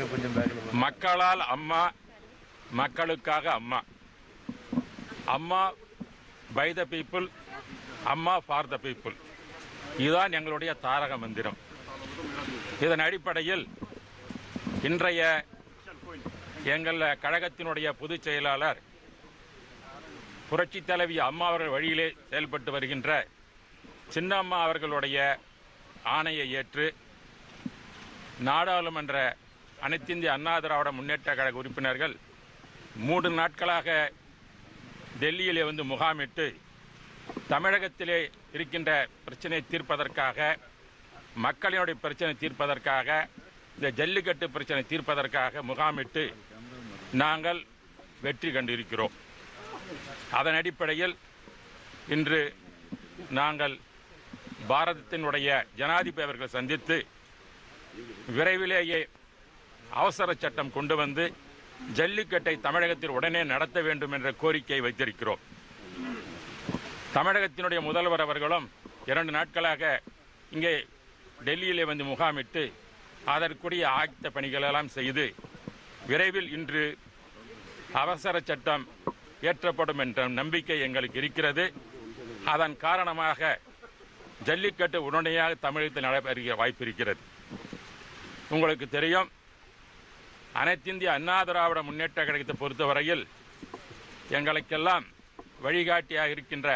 இங்க கொஞ்சம் பேக்கில் மக்களால் அம்மா மக்களுக்காக Amma Amma by the people Amma for the people இதுதான் எங்களுடைய தாரக மந்திரம் இதன் அடிப்படையில் இன்றைய எங்கள் கழகத்தினுடைய பொதுச் செயலாளர் புரட்சி தலைவி அம்மா அவர்கள் வழியிலே செயல்பட்டு வருகின்ற சின்னம்மா அவர்களுடைய ஆணையை ஏற்று நாடாளுமன்ற அனைத்திந்திய அண்ணா திராவிட முன்னேற்ற கழக உறுப்பினர்கள் மூன்று நாட்களாக டெல்லியிலே வந்து முகாமிட்டு தமிழகத்திலே இருக்கின்ற பிரச்சனையை தீர்ப்பதற்காக மக்களினுடைய பிரச்சனை தீர்ப்பதற்காக இந்த ஜல்லிக்கட்டு பிரச்சனை தீர்ப்பதற்காக முகாமிட்டு நாங்கள் வெற்றி கண்டிருக்கிறோம் அதன் அடிப்படையில் இன்று நாங்கள் பாரதத்தினுடைய ஜனாதிபதி அவர்கள் சந்தித்து விரைவிலேயே அவசர சட்டம் கொண்டு வந்து ஜல்லிக்கட்டை தமிழகத்தில் உடனே நடத்த வேண்டும் என்ற கோரிக்கை வைத்திருக்கிறோம் தமிழகத்தினுடைய முதல்வர் அவர்களும் இரண்டு நாட்களாக இங்கே டெல்லியிலே வந்து முகாமிட்டு அதற்குரிய ஆயத்த பணிகளெல்லாம் செய்து விரைவில் இன்று அவசர சட்டம் இயற்றப்படும் என்ற நம்பிக்கை எங்களுக்கு இருக்கிறது அதன் காரணமாக ஜல்லிக்கட்டு உடனடியாக தமிழகத்தில் நடைபெறுகிற வாய்ப்பு இருக்கிறது உங்களுக்கு தெரியும் அனைத்திந்திய அண்ணா திராவிட முன்னேற்ற கழகத்தை பொறுத்தவரையில் எங்களுக்கெல்லாம் வழிகாட்டியாக இருக்கின்ற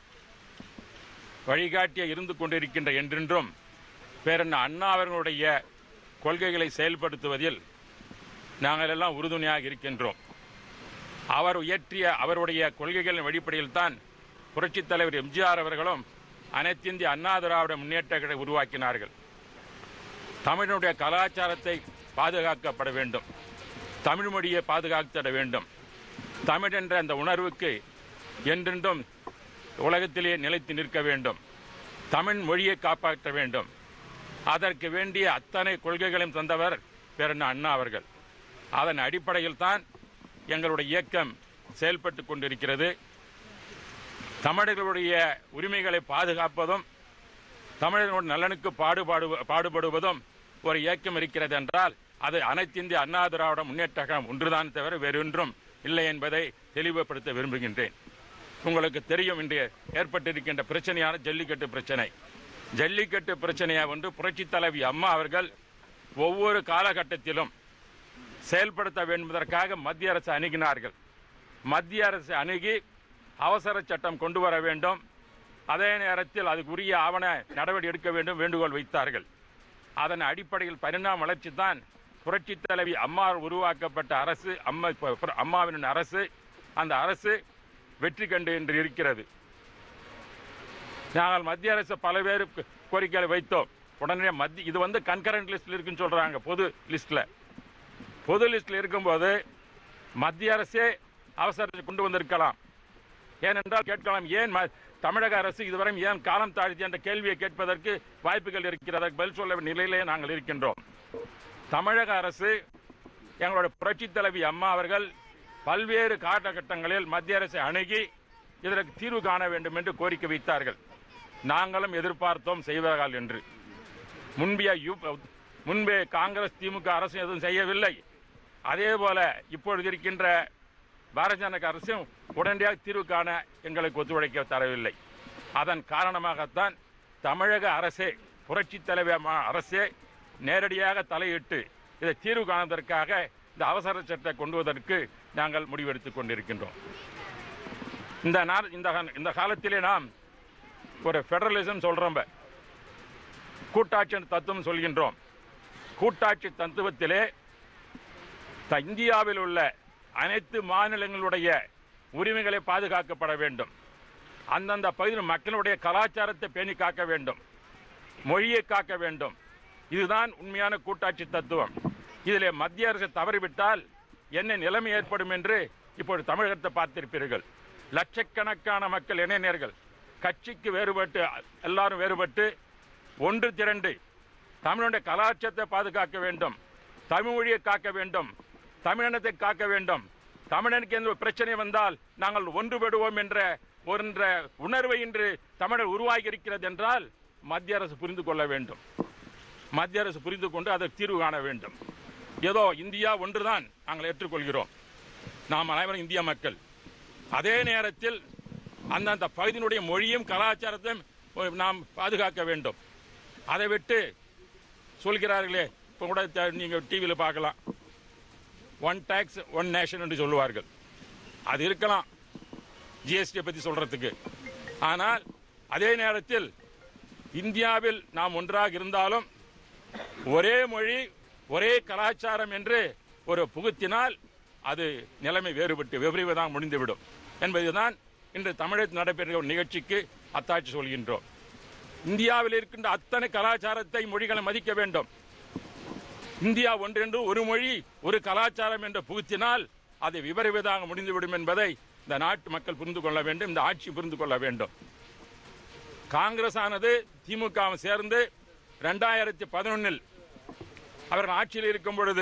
வழிகாட்டியாக இருந்து கொண்டிருக்கின்ற என்றென்றும் பேரண்ண அண்ணா அவர்களுடைய கொள்கைகளை செயல்படுத்துவதில் நாங்கள் எல்லாம் உறுதுணையாக இருக்கின்றோம் அவர் உயர்த்திய அவருடைய கொள்கைகளின் அடிப்படையில் தான் புரட்சித் தலைவர் எம்ஜிஆர் அவர்களும் அனைத்திந்திய அண்ணா திராவிட முன்னேற்ற கழகம் உருவாக்கினார்கள் தமிழனுடைய கலாச்சாரத்தை பாதுகாக்கப்பட வேண்டும் தமிழ் மொழியை பாதுகாத்திட வேண்டும் தமிழ் என்ற அந்த உணர்வுக்கு என்றென்றும் உலகத்திலே நிலைத்து நிற்க வேண்டும் தமிழ் மொழியை காப்பாற்ற வேண்டும் அதற்கு வேண்டிய அத்தனை கொள்கைகளையும் தந்தவர் பேரண்ண அண்ணா அவர்கள் அதன் அடிப்படையில் தான் எங்களுடைய இயக்கம் செயல்பட்டு கொண்டிருக்கிறது தமிழர்களுடைய உரிமைகளை பாதுகாப்பதும் தமிழர்களுடைய நலனுக்கு பாடுபாடு பாடுபடுவதும் ஒரு இயக்கம் இருக்கிறது என்றால் அது அனைத்திந்திய அண்ணா திராவிட முன்னேற்ற கழகம் ஒன்றுதான் தவிர வேறொன்றும் இல்லை என்பதை தெளிவுபடுத்த விரும்புகின்றேன் உங்களுக்கு தெரியும் இன்று ஏற்பட்டிருக்கின்ற பிரச்சனையான ஜல்லிக்கட்டு பிரச்சனை ஜல்லிக்கட்டு பிரச்சனையை ஒன்று புரட்சித் தலைவி அம்மா அவர்கள் ஒவ்வொரு காலகட்டத்திலும் செயல்படுத்த வேண்டுவதற்காக மத்திய அரசு அணுகினார்கள் மத்திய அரசு அணுகி அவசர சட்டம் கொண்டு வர வேண்டும் அதே நேரத்தில் அதுக்குரிய ஆவண நடவடிக்கை எடுக்க வேண்டும் வேண்டுகோள் வைத்தார்கள் அதன் அடிப்படையில் பரிணாம வளர்ச்சி தான் புரட்சி தலைவி அம்மா உருவாக்கப்பட்ட அரசு அம்மா இப்ப அம்மாவின் அரசு அந்த அரசு வெற்றி கண்டு என்று இருக்கிறது நாங்கள் மத்திய அரசு பல்வேறு கோரிக்கைகளை வைத்தோம் உடனே மத்திய இது வந்து கன்கரண்ட் லிஸ்ட்ல இருக்குன்னு சொல்றாங்க பொது லிஸ்ட்ல பொது லிஸ்ட்ல இருக்கும்போது மத்திய அரசே அவசரத்தை கொண்டு வந்திருக்கலாம் ஏனென்றால் கேட்கலாம் ஏன் ம- தமிழக அரசு இதுவரை ஏன் காலம் தாழ்த்தி என்ற கேள்வியை கேட்பதற்கு வாய்ப்புகள் இருக்கிறது பதில் சொல்ல வேண்டிய நிலையிலே நாங்கள் இருக்கின்றோம் தமிழக அரசு எங்களுடைய புரட்சித் தலைவி அம்மா அவர்கள் பல்வேறு காலகட்டங்களில் மத்திய அரசை அணுகி இதற்கு தீர்வு காண வேண்டும் என்று கோரிக்கை வைத்தார்கள் நாங்களும் எதிர்பார்த்தோம் செய்வார்கள் என்று முன்பிய யூ- முன்பே காங்கிரஸ் திமுக அரசு எதுவும் செய்யவில்லை அதே போல இப்பொழுது இருக்கின்ற பாரதிய ஜனதா அரசும் உடனடியாக தீர்வு காண எங்களுக்கு ஒத்துழைக்க தரவில்லை அதன் காரணமாகத்தான் தமிழக அரசே புரட்சி தலைவர் அம்மா அரசே நேரடியாக தலையிட்டு இதை தீர்வு காணுவதற்காக இந்த அவசர சட்டத்தை கொண்டு வருவதற்கு நாங்கள் முடிவெடுத்துக் கொண்டிருக்கின்றோம் இந்த நாள் இந்த கா- இந்த காலத்திலே நாம் ஒரு ஃபெடரலிசம் சொல்றோம் கூட்டாட்சி தத்துவம் சொல்கின்றோம் கூட்டாட்சி தத்துவத்திலே த- இந்தியாவில் உள்ள அனைத்து மாநிலங்களுடைய உரிமைகளை பாதுகாக்கப்பட வேண்டும் அந்தந்த பகுதியில் மக்களுடைய கலாச்சாரத்தை பேணி காக்க வேண்டும் மொழியை காக்க வேண்டும் இதுதான் உண்மையான கூட்டாட்சி தத்துவம் இதிலே மத்திய அரசு தவறிவிட்டால் என்ன நிலைமை ஏற்படும் என்று இப்பொழுது தமிழகத்தை பார்த்திருப்பீர்கள் லட்சக்கணக்கான மக்கள் இளைஞர்கள் கட்சிக்கு வேறுபட்டு எல்லாரும் வேறுபட்டு ஒன்று திரண்டு தமிழுடைய கலாச்சாரத்தை பாதுகாக்க வேண்டும் தமிழ் மொழியை காக்க வேண்டும் தமிழினத்தை காக்க வேண்டும் தமிழனுக்கு எந்த ஒரு பிரச்சனை வந்தால் நாங்கள் ஒன்றுபடுவோம் என்ற ஒன்ற உணர்வை இன்று தமிழர் உருவாகி இருக்கிறது என்றால் மத்திய அரசு புரிந்து கொள்ள வேண்டும் மத்திய அரசு புரிந்து கொண்டு அதற்கு தீர்வு காண வேண்டும் ஏதோ இந்தியா ஒன்றுதான் நாங்கள் ஏற்றுக்கொள்கிறோம் நாம் அனைவரும் இந்திய மக்கள் அதே நேரத்தில் அந்தந்த பகுதியினுடைய மொழியும் கலாச்சாரத்தையும் நாம் பாதுகாக்க வேண்டும் அதை விட்டு சொல்கிறார்களே இப்போ கூட த- நீங்க டிவியில் பார்க்கலாம் ஒன் டேக்ஸ் ஒன் நேஷன் என்று சொல்லுவார்கள் அது இருக்கலாம் ஜிஎஸ்டியை பற்றி சொல்றதுக்கு ஆனால் அதே நேரத்தில் இந்தியாவில் நாம் ஒன்றாக இருந்தாலும் ஒரே மொழி ஒரே கலாச்சாரம் என்று ஒரு புகுத்தினால் அது நிலைமை வேறுபட்டு விபரீதம் முடிந்துவிடும் என்பதுதான் இன்று தமிழகத்தில் நடைபெறுகிற ஒரு நிகழ்ச்சிக்கு அத்தாட்சி சொல்கின்றோம் இந்தியாவில் இருக்கின்ற அத்தனை கலாச்சாரத்தை மொழிகளை மதிக்க வேண்டும் இந்தியா ஒன்றென்று ஒரு மொழி ஒரு கலாச்சாரம் என்று புகுத்தினால் அது விபரீதமாக முடிந்துவிடும் என்பதை இந்த நாட்டு மக்கள் புரிந்து கொள்ள வேண்டும் இந்த ஆட்சி புரிந்து கொள்ள வேண்டும் காங்கிரஸ் ஆனது திமுக வும் சேர்ந்து ரெண்டாயிரத்தி பதினொன்னில் அவர்கள் ஆட்சியில் இருக்கும் பொழுது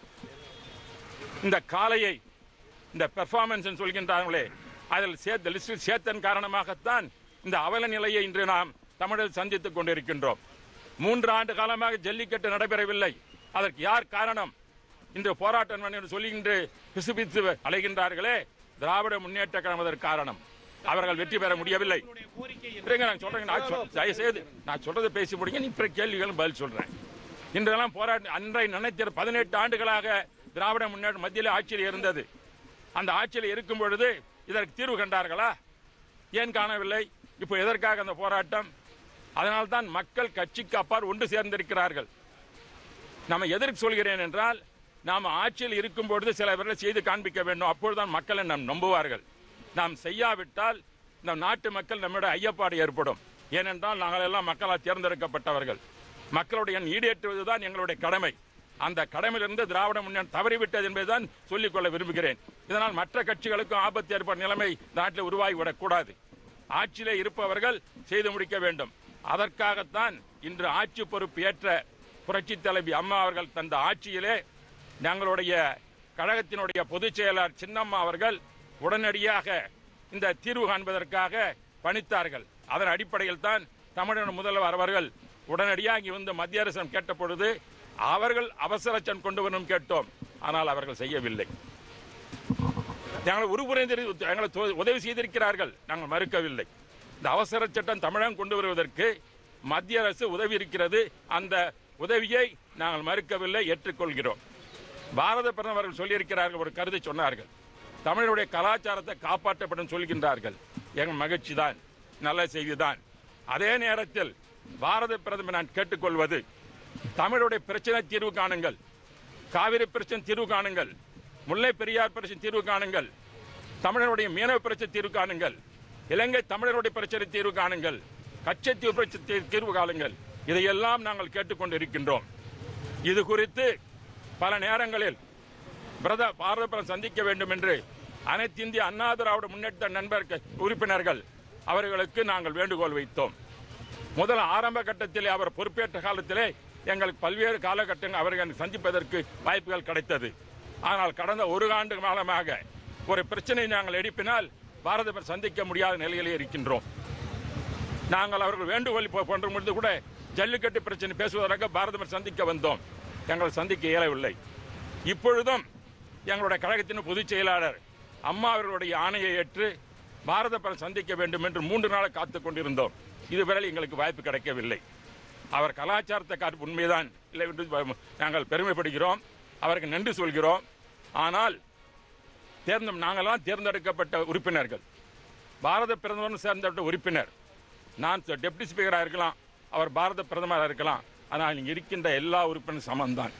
இந்த காலையை இந்த பெர்ஃபார்மன்ஸ் சொல்கின்றார்களே அதில் சேர்த்த லிஸ்டில் சேர்த்தன் காரணமாகத்தான் இந்த அவல நிலையை இன்று நாம் தமிழில் சந்தித்துக் கொண்டிருக்கின்றோம் மூன்று ஆண்டு காலமாக ஜல்லிக்கட்டு நடைபெறவில்லை அதற்கு யார் காரணம் இன்று போராட்டம் என்று சொல்லுகின்ற பிசுபித்து அலைகின்றார்களே திராவிட முன்னேற்ற கழகம் அதற்கு காரணம் அவர்கள் வெற்றி பெற முடியவில்லை இருங்க, நான் சொல்றேன் நான் சொல்- தயவு செய்து நான் சொல்றதை பேசி முடிங்க நீ பிற கேள்விகளும் பதில் சொல்றேன் இன்றெல்லாம் போராட்டம் அன்றை நினைத்த பதினெட்டு ஆண்டுகளாக திராவிட முன்னேற்ற மத்தியில் ஆட்சியில் இருந்தது அந்த ஆட்சியில் இருக்கும் பொழுது இதற்கு தீர்வு கண்டார்களா ஏன் காணவில்லை இப்போ எதற்காக அந்த போராட்டம் அதனால்தான் மக்கள் கட்சிக்கு அப்பால் ஒன்று சேர்ந்திருக்கிறார்கள் நம்ம எதற்கு சொல்கிறேன் என்றால் நாம் ஆட்சியில் இருக்கும் பொழுது சில பேர்களை செய்து காண்பிக்க வேண்டும் அப்பொழுதுதான் மக்களை நாம் நம்புவார்கள் நாம் செய்யாவிட்டால் இந்த நாட்டு மக்கள் நம்மிடம் ஐயப்பாடு ஏற்படும் ஏனென்றால் நாங்கள் எல்லாம் மக்களால் தேர்ந்தெடுக்கப்பட்டவர்கள் மக்களுடைய ஈடேற்றுவதுதான் எங்களுடைய கடமை அந்த கடமையிலிருந்து திராவிட முன்னேற்றம் தவறிவிட்டது என்பதுதான் சொல்லிக்கொள்ள விரும்புகிறேன் இதனால் மற்ற கட்சிகளுக்கும் ஆபத்து ஏற்படும் நிலைமை இந்த நாட்டில் உருவாகிவிடக்கூடாது ஆட்சியிலே இருப்பவர்கள் செய்து முடிக்க வேண்டும் அதற்காகத்தான் இன்று ஆட்சி பொறுப்பு ஏற்ற புரட்சி தலைவி அம்மா அவர்கள் தந்த ஆட்சியிலே ഞங்களுடைய கழகத்தினுடைய பொதுச் செயலாளர் சின்னம்மா அவர்கள் உடனடியாக இந்த தீர்வு காண்பதற்காக பணித்தார்கள் அதன் அடிப்படையில் தான் தமிழக முதல்வர் அவர்கள் உடனடியாக இங்கே வந்து மத்திய அரசம் கேட்ட பொழுது அவர்கள் அவசர சட்டம் கொண்டு வரணும் கேட்டோம் ஆனால் அவர்கள் செய்யவில்லை நாங்கள் உருபுரிந்து எங்களை தொ- உதவி செய்திருக்கிறார்கள் நாங்கள் மறுக்கவில்லை இந்த அவசர சட்டம் தமிழகம் கொண்டு வருவதற்கு மத்திய அரசு உதவி இருக்கிறது அந்த உதவியை நாங்கள் மறுக்கவில்லை ஏற்றுக்கொள்கிறோம் பாரத பிரதமர்கள் சொல்லியிருக்கிறார்கள் ஒரு கருத்தை சொன்னார்கள் தமிழருடைய கலாச்சாரத்தை காப்பாற்றப்படும் சொல்கின்றார்கள் எங்கள் மகிழ்ச்சி தான் நல்ல செய்திதான் அதே நேரத்தில் பாரத பிரதமர் நான் கேட்டுக்கொள்வது தமிழுடைய பிரச்சனை தீர்வு காணுங்கள் காவிரி பிரச்சனை தீர்வு காணுங்கள் முல்லை பெரியார் பிரச்சனை தீர்வு காணுங்கள் தமிழருடைய மீனவ பிரச்சனை தீர்வு காணுங்கள் இலங்கை தமிழருடைய பிரச்சனை தீர்வு காணுங்கள் கச்சத்தீவு பிரச்சனை தீ- தீர்வு காணுங்கள் இதையெல்லாம் நாங்கள் கேட்டுக்கொண்டிருக்கின்றோம் இது குறித்து பல நேரங்களில் பிரத பாரத பிரதமர் சந்திக்க வேண்டும் என்று அனைத்து இந்திய அண்ணா திராவிட முன்னேற்ற நண்பர்கள் உறுப்பினர்கள் அவர்களுக்கு நாங்கள் வேண்டுகோள் வைத்தோம் முதல் ஆரம்ப கட்டத்திலே அவர் பொறுப்பேற்ற காலத்திலே எங்களுக்கு பல்வேறு காலகட்டங்கள் அவர்களை சந்திப்பதற்கு வாய்ப்புகள் கிடைத்தது ஆனால் கடந்த ஒரு ஆண்டு காலமாக ஒரு பிரச்சனை நாங்கள் எழுப்பினால் பாரத பிரதமர் சந்திக்க முடியாத நிலையிலே இருக்கின்றோம் நாங்கள் அவர்கள் வேண்டுகோள் இப்போ கொண்டு பொழுது கூட ஜல்லிக்கட்டு பிரச்சனை பேசுவதற்காக பாரதமர் சந்திக்க வந்தோம் எங்களை சந்திக்க இயலவில்லை இப்பொழுதும் எங்களுடைய கழகத்தின் பொதுச் செயலாளர் அம்மா அவர்களுடைய ஆணையை ஏற்று பாரத பிரதமர் சந்திக்க வேண்டும் என்று மூன்று நாள் காத்துக் கொண்டிருந்தோம் இதுவரை எங்களுக்கு வாய்ப்பு கிடைக்கவில்லை அவர் கலாச்சாரத்தை காட்டு உண்மைதான் இல்லை என்று ப- நாங்கள் பெருமைப்படுகிறோம் அவருக்கு நன்றி சொல்கிறோம் ஆனால் தேர்ந்த நாங்களாம் தேர்ந்தெடுக்கப்பட்ட உறுப்பினர்கள் பாரத பிரதமர் சேர்ந்த உறுப்பினர் நான் டெப்டி ஸ்பீக்கராக இருக்கலாம் அவர் பாரத பிரதமராக இருக்கலாம் ஆனால் இங்கே இருக்கின்ற எல்லா உறுப்பினரும் சமம்தான்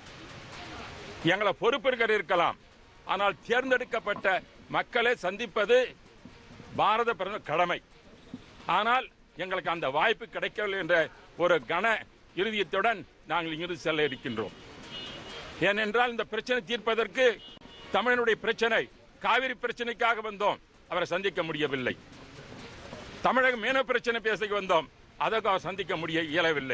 எங்களை பொறுப்பேற்க இருக்கலாம் ஆனால் தேர்ந்தெடுக்கப்பட்ட மக்களை சந்திப்பது பாரத பிரதமர் கடமை ஆனால் எங்களுக்கு அந்த வாய்ப்பு கிடைக்கவில்லை என்ற ஒரு கன இறுதியத்துடன் நாங்கள் இங்கிருந்து செல்ல இருக்கின்றோம் ஏனென்றால் இந்த பிரச்சனை தீர்ப்பதற்கு தமிழனுடைய பிரச்சனை காவிரி பிரச்சனைக்காக வந்தோம் அவரை சந்திக்க முடியவில்லை தமிழக மீன பிரச்சனை பேச வந்தோம் அதற்கு அவர் சந்திக்க முடிய இயலவில்லை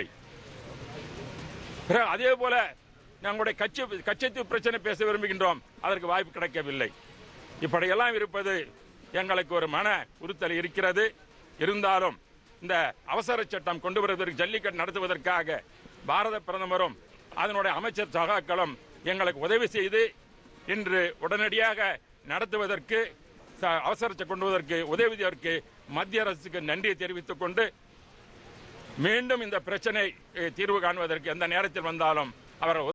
பிறகு அதே போல நம்முடைய கட்சி கட்சித்து பிரச்சனை பேச விரும்புகின்றோம் அதற்கு வாய்ப்பு கிடைக்கவில்லை இப்படியெல்லாம் இருப்பது எங்களுக்கு ஒரு மன உறுத்தல் இருக்கிறது இருந்தாலும் இந்த அவசர சட்டம் கொண்டு வருவதற்கு ஜல்லிக்கட்டு நடத்துவதற்காக பாரத பிரதமரும் அதனுடைய அமைச்சர் சகாக்களும் எங்களுக்கு உதவி செய்து இன்று உடனடியாக நடத்துவதற்கு ச- அவசரத்தை கொண்டு வருவதற்கு உதவியதற்கு மத்திய அரசுக்கு நன்றியை தெரிவித்துக் கொண்டு மீண்டும் இந்த பிரச்சனை அஹ், தீர்வு காணுவதற்கு எந்த நேரத்தில் வந்தாலும் அவர்